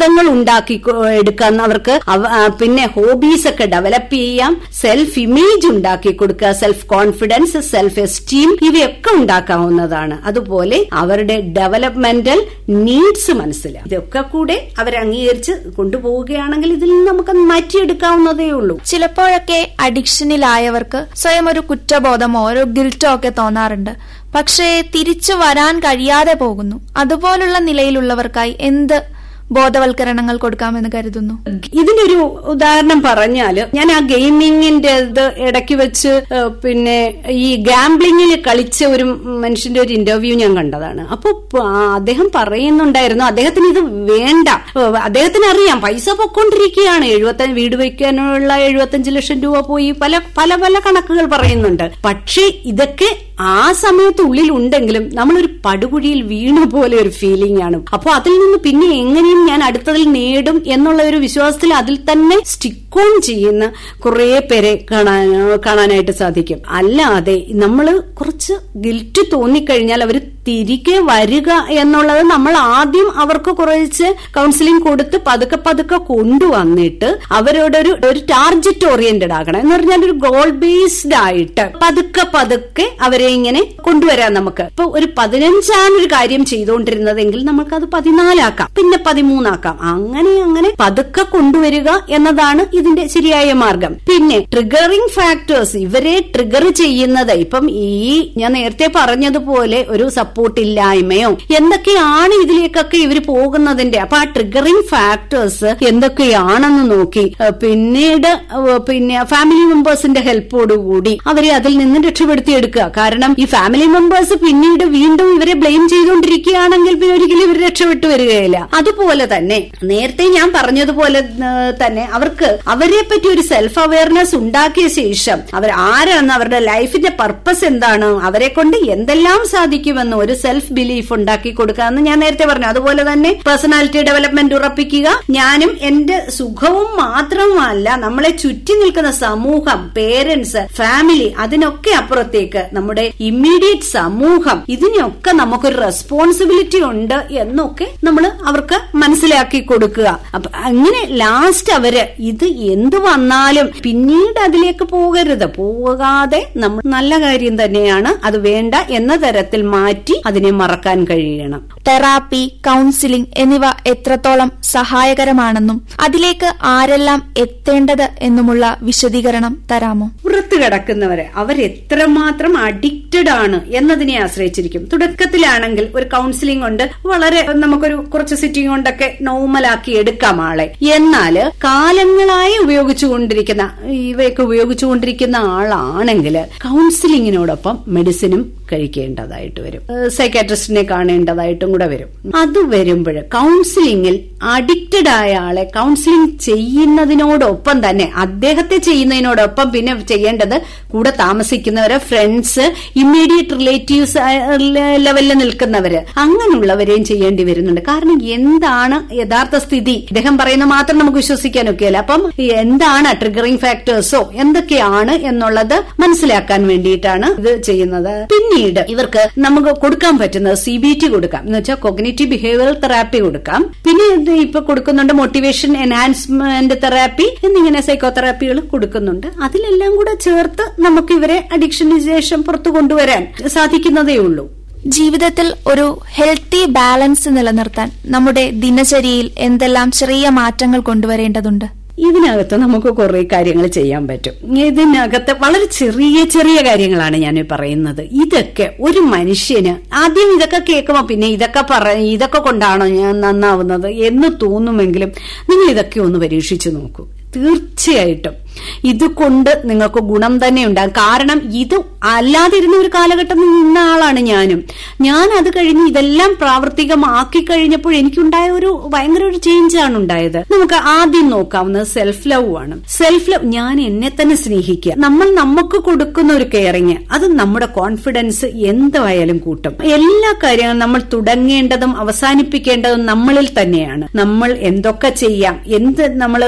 സൗഹൃദങ്ങൾ ഉണ്ടാക്കി കൊ- എടുക്കാൻ അവർക്ക് അവ- ആ, പിന്നെ ഹോബീസ് ഒക്കെ ഡെവലപ്പ് ചെയ്യാം സെൽഫ് ഇമേജ് ഉണ്ടാക്കി കൊടുക്കുക സെൽഫ് കോൺഫിഡൻസ് സെൽഫ് എസ്റ്റീം ഇവയൊക്കെ ഉണ്ടാക്കാവുന്നതാണ് അതുപോലെ അവരുടെ ഡെവലപ്മെന്റൽ നീഡ്സ് മനസ്സിലാവും ഇതൊക്കെ കൂടെ അവർ അംഗീകരിച്ച് കൊണ്ടുപോവുകയാണെങ്കിൽ ഇതിൽ നിന്ന് നമുക്ക് മാറ്റിയെടുക്കാവുന്നതേ ഉള്ളൂ ചിലപ്പോഴൊക്കെ അഡിക്ഷനിലായവർക്ക് സ്വയം ഒരു കുറ്റബോധമോ ഒരു ഗിൽറ്റോ ഒക്കെ തോന്നാറുണ്ട് പക്ഷേ തിരിച്ചു വരാൻ കഴിയാതെ പോകുന്നു അതുപോലുള്ള നിലയിലുള്ളവർക്കായി എന്ത് ബോധവൽക്കരണങ്ങൾ കൊടുക്കാമെന്ന് കരുതുന്നു ഇതിന്റെ ഒരു ഉദാഹരണം പറഞ്ഞാല് ഞാൻ ആ ഗെയിമിങ്ങിന്റെ ഇത് ഇടയ്ക്ക് വെച്ച് ഏഹ്, പിന്നെ ഈ ഗാംബ്ലിങ്ങിൽ കളിച്ച ഒരു മനുഷ്യന്റെ ഒരു ഇന്റർവ്യൂ ഞാൻ കണ്ടതാണ് അപ്പൊ പ- ആ അദ്ദേഹം പറയുന്നുണ്ടായിരുന്നു അദ്ദേഹത്തിന് ഇത് വേണ്ട ഏഹ്, അദ്ദേഹത്തിന് അറിയാം പൈസ പൊക്കോണ്ടിരിക്കുകയാണ് എഴുപത്തഞ്ച് വീട് വയ്ക്കാനുള്ള എഴുപത്തഞ്ച് ലക്ഷം രൂപ പോയി പല പല പല കണക്കുകൾ പറയുന്നുണ്ട് പക്ഷേ ഇതൊക്കെ ആ സമയത്ത് ഉള്ളിൽ ഉണ്ടെങ്കിലും നമ്മളൊരു പടുകുഴിയിൽ വീണ പോലെ ഒരു ഫീലിംഗ് ആണ് അപ്പൊ അതിൽ നിന്ന് പിന്നെ എങ്ങനെയും ഞാൻ അടുത്തതിൽ നേടും എന്നുള്ള ഒരു വിശ്വാസത്തിൽ അതിൽ തന്നെ സ്റ്റിക്ക് ഓൺ ചെയ്യുന്ന കുറെ പേരെ കാണാൻ കാണാനായിട്ട് സാധിക്കും അല്ലാതെ നമ്മൾ കുറച്ച് ഗിൽറ്റ് തോന്നിക്കഴിഞ്ഞാൽ അവർ തിരികെ വരിക എന്നുള്ളത് നമ്മൾ ആദ്യം അവർക്ക് കുറച്ച് കൗൺസിലിംഗ് കൊടുത്ത് പതുക്കെ പതുക്കെ കൊണ്ടുവന്നിട്ട് അവരോട് ഒരു ഒരു ടാർജറ്റ് ഓറിയന്റഡ് ആകണം എന്ന് പറഞ്ഞാൽ ഒരു ഗോൾ ബേസ്ഡ് ആയിട്ട് പതുക്കെ പതുക്കെ അവരെ ഇങ്ങനെ കൊണ്ടുവരാം നമുക്ക് ഇപ്പൊ ഒരു പതിനഞ്ചാണ് ഒരു കാര്യം ചെയ്തുകൊണ്ടിരുന്നതെങ്കിൽ നമുക്ക് അത് പതിനാലാക്കാം പിന്നെ പതിമൂന്നാക്കാം അങ്ങനെ അങ്ങനെ പതുക്കെ കൊണ്ടുവരിക എന്നതാണ് ഇതിന്റെ ശരിയായ മാർഗം പിന്നെ ട്രിഗറിംഗ് ഫാക്ടേഴ്സ് ഇവരെ ട്രിഗർ ചെയ്യുന്നത് ഇപ്പം ഈ ഞാൻ നേരത്തെ പറഞ്ഞതുപോലെ ഒരു സപ്പോർട്ട് ഇല്ലായ്മയോ എന്തൊക്കെയാണ് ഇതിലേക്കൊക്കെ ഇവർ പോകുന്നതിന്റെ അപ്പൊ ആ ട്രിഗറിംഗ് ഫാക്ടേഴ്സ് എന്തൊക്കെയാണെന്ന് നോക്കി ഏഹ് പിന്നീട് ഏഹ് പിന്നെ ഫാമിലി മെമ്പേഴ്സിന്റെ ഹെൽപ്പോടുകൂടി അവരെ അതിൽ നിന്ന് രക്ഷപ്പെടുത്തിയെടുക്കുക കാരണം ഈ ഫാമിലി മെമ്പേഴ്സ് പിന്നീട് വീണ്ടും ഇവരെ ബ്ലെയിം ചെയ്തുകൊണ്ടിരിക്കുകയാണെങ്കിൽ പിന്നെ ഒരിക്കലും ഇവർ രക്ഷപ്പെട്ടു വരികയില്ല അതുപോലെ തന്നെ നേരത്തെ ഞാൻ പറഞ്ഞതുപോലെ ഏഹ് തന്നെ അവർക്ക് അവരെ പറ്റി ഒരു സെൽഫ് അവയർനെസ് ഉണ്ടാക്കിയ ശേഷം അവർ ആരാണ് അവരുടെ ലൈഫിന്റെ പർപ്പസ് എന്താണ് അവരെ കൊണ്ട് എന്തെല്ലാം സാധിക്കുമെന്ന് ഒരു സെൽഫ് ബിലീഫ് ഉണ്ടാക്കി കൊടുക്കുക എന്ന് ഞാൻ നേരത്തെ പറഞ്ഞു അതുപോലെ തന്നെ പേഴ്സണാലിറ്റി ഡെവലപ്മെന്റ് ഉറപ്പിക്കുക ഞാനും എന്റെ സുഖവും മാത്രമല്ല നമ്മളെ ചുറ്റി നിൽക്കുന്ന സമൂഹം പേരൻസ് ഫാമിലി അതിനൊക്കെ അപ്പുറത്തേക്ക് നമ്മുടെ ഇമ്മീഡിയറ്റ് സമൂഹം ഇതിനൊക്കെ നമുക്കൊരു റെസ്പോൺസിബിലിറ്റി ഉണ്ട് എന്നൊക്കെ നമ്മൾ അവർക്ക് മനസ്സിലാക്കി കൊടുക്കുക അപ്പൊ അങ്ങനെ ലാസ്റ്റ് അവര് ഇത് എന്ത് വന്നാലും പിന്നീട് അതിലേക്ക് പോകരുത് പോകാതെ നമ്മൾ നല്ല കാര്യം തന്നെയാണ് അത് വേണ്ട എന്ന തരത്തിൽ മാറ്റി അതിനെ മറക്കാൻ കഴിയണം തെറാപ്പി കൗൺസിലിംഗ് എന്നിവ എത്രത്തോളം സഹായകരമാണെന്നും അതിലേക്ക് ആരെല്ലാം എത്തേണ്ടത് എന്നുമുള്ള വിശദീകരണം തരാമോ പുറത്ത് കിടക്കുന്നവരെ അവരെത്രമാത്രം അഡിക്റ്റഡ് ആണ് എന്നതിനെ ആശ്രയിച്ചിരിക്കും തുടക്കത്തിലാണെങ്കിൽ ഒരു കൗൺസിലിംഗ് കൊണ്ട് വളരെ നമുക്കൊരു കുറച്ച് സിറ്റിംഗ് കൊണ്ടൊക്കെ നോർമലാക്കി എടുക്കാം ആളെ എന്നാല് കാലങ്ങളായി ഉപയോഗിച്ചുകൊണ്ടിരിക്കുന്ന ഇവയൊക്കെ ഉപയോഗിച്ചുകൊണ്ടിരിക്കുന്ന ആളാണെങ്കിൽ കൗൺസിലിങ്ങിനോടൊപ്പം മെഡിസിനും കഴിക്കേണ്ടതായിട്ട് വരും സൈക്കാട്രിസ്റ്റിനെ കാണേണ്ടതായിട്ടും കൂടെ വരും അത് വരുമ്പോൾ കൗൺസിലിംഗിൽ അഡിക്റ്റഡ് ആയ ആളെ കൗൺസിലിംഗ് ചെയ്യുന്നതിനോടൊപ്പം തന്നെ അദ്ദേഹത്തെ ചെയ്യുന്നതിനോടൊപ്പം പിന്നെ ചെയ്യേണ്ടത് കൂടെ താമസിക്കുന്നവര് ഫ്രണ്ട്സ് ഇമ്മീഡിയറ്റ് റിലേറ്റീവ്സ് ലെവലിൽ നിൽക്കുന്നവര് അങ്ങനെയുള്ളവരെയും ചെയ്യേണ്ടി വരുന്നുണ്ട് കാരണം എന്താണ് യഥാർത്ഥ സ്ഥിതി ഇദ്ദേഹം പറയുന്ന മാത്രം നമുക്ക് വിശ്വസിക്കാനൊക്കെയല്ല അപ്പം എന്താണ് ട്രിഗറിംഗ് ഫാക്ടേഴ്സോ എന്തൊക്കെയാണ് എന്നുള്ളത് മനസ്സിലാക്കാൻ വേണ്ടിയിട്ടാണ് ഇത് ചെയ്യുന്നത് പിന്നീട് ഇവർക്ക് നമുക്ക് കൊടുക്കാൻ പറ്റുന്നത് സി ബി ടി കൊടുക്കാം എന്ന് വെച്ചാൽ കൊഗ്നേറ്റീവ് ബിഹേവിയറൽ തെറാപ്പി കൊടുക്കാം പിന്നെ ഇത് ഇപ്പൊ കൊടുക്കുന്നുണ്ട് മോട്ടിവേഷൻ എൻഹാൻസ്മെന്റ് തെറാപ്പി എന്നിങ്ങനെ സൈക്കോതെറാപ്പികൾ കൊടുക്കുന്നുണ്ട് അതിലെല്ലാം കൂടെ ചേർത്ത് നമുക്ക് ഇവരെ അഡിക്ഷന് ശേഷം പുറത്തു കൊണ്ടുവരാൻ സാധിക്കുന്നതേ ഉള്ളൂ ജീവിതത്തിൽ ഒരു ഹെൽത്തി ബാലൻസ് നിലനിർത്താൻ നമ്മുടെ ദിനചര്യയിൽ എന്തെല്ലാം ചെറിയ മാറ്റങ്ങൾ കൊണ്ടുവരേണ്ടതുണ്ട് ഇതിനകത്ത് നമുക്ക് കുറെ കാര്യങ്ങൾ ചെയ്യാൻ പറ്റും ഇതിനകത്ത് വളരെ ചെറിയ ചെറിയ കാര്യങ്ങളാണ് ഞാൻ പറയുന്നത് ഇതൊക്കെ ഒരു മനുഷ്യന് ആദ്യം ഇതൊക്കെ കേൾക്കുമ്പോൾ പിന്നെ ഇതൊക്കെ പറ ഇതൊക്കെ കൊണ്ടാണോ ഞാൻ നന്നാവുന്നത് എന്ന് തോന്നുമെങ്കിലും നിങ്ങൾ ഇതൊക്കെ ഒന്ന് പരീക്ഷിച്ചു നോക്കൂ തീർച്ചയായിട്ടും ഇതുകൊണ്ട് നിങ്ങൾക്ക് ഗുണം തന്നെ ഉണ്ടാകും കാരണം ഇത് അല്ലാതിരുന്ന ഒരു കാലഘട്ടത്തിൽ നിന്ന ആളാണ് ഞാനും ഞാൻ അത് കഴിഞ്ഞ് ഇതെല്ലാം പ്രാവർത്തികമാക്കി കഴിഞ്ഞപ്പോൾ എനിക്കുണ്ടായ ഒരു ഭയങ്കര ഒരു ചേഞ്ച് ആണ് ഉണ്ടായത് നമുക്ക് ആദ്യം നോക്കാവുന്നത് സെൽഫ് ലവ് ആണ് സെൽഫ് ലവ് ഞാൻ എന്നെ തന്നെ സ്നേഹിക്കുക നമ്മൾ നമുക്ക് കൊടുക്കുന്ന ഒരു കെയറിങ് അത് നമ്മുടെ കോൺഫിഡൻസ് എന്തായാലും കൂട്ടും എല്ലാ കാര്യങ്ങളും നമ്മൾ തുടങ്ങേണ്ടതും അവസാനിപ്പിക്കേണ്ടതും നമ്മളിൽ തന്നെയാണ് നമ്മൾ എന്തൊക്കെ ചെയ്യാം എന്ത് നമ്മൾ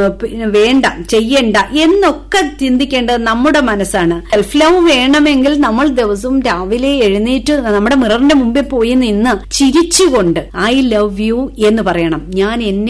വേണ്ട ചെയ്യണ്ട എന്നൊക്കെ ചിന്തിക്കേണ്ടത് നമ്മുടെ മനസ്സാണ് സെൽഫ് ലവ് വേണമെങ്കിൽ നമ്മൾ ദിവസവും രാവിലെ എഴുന്നേറ്റ് നമ്മുടെ മിററിന്റെ മുമ്പിൽ പോയി നിന്ന് ചിരിച്ചുകൊണ്ട് ഐ ലവ് യു എന്ന് പറയണം ഞാൻ എന്നെ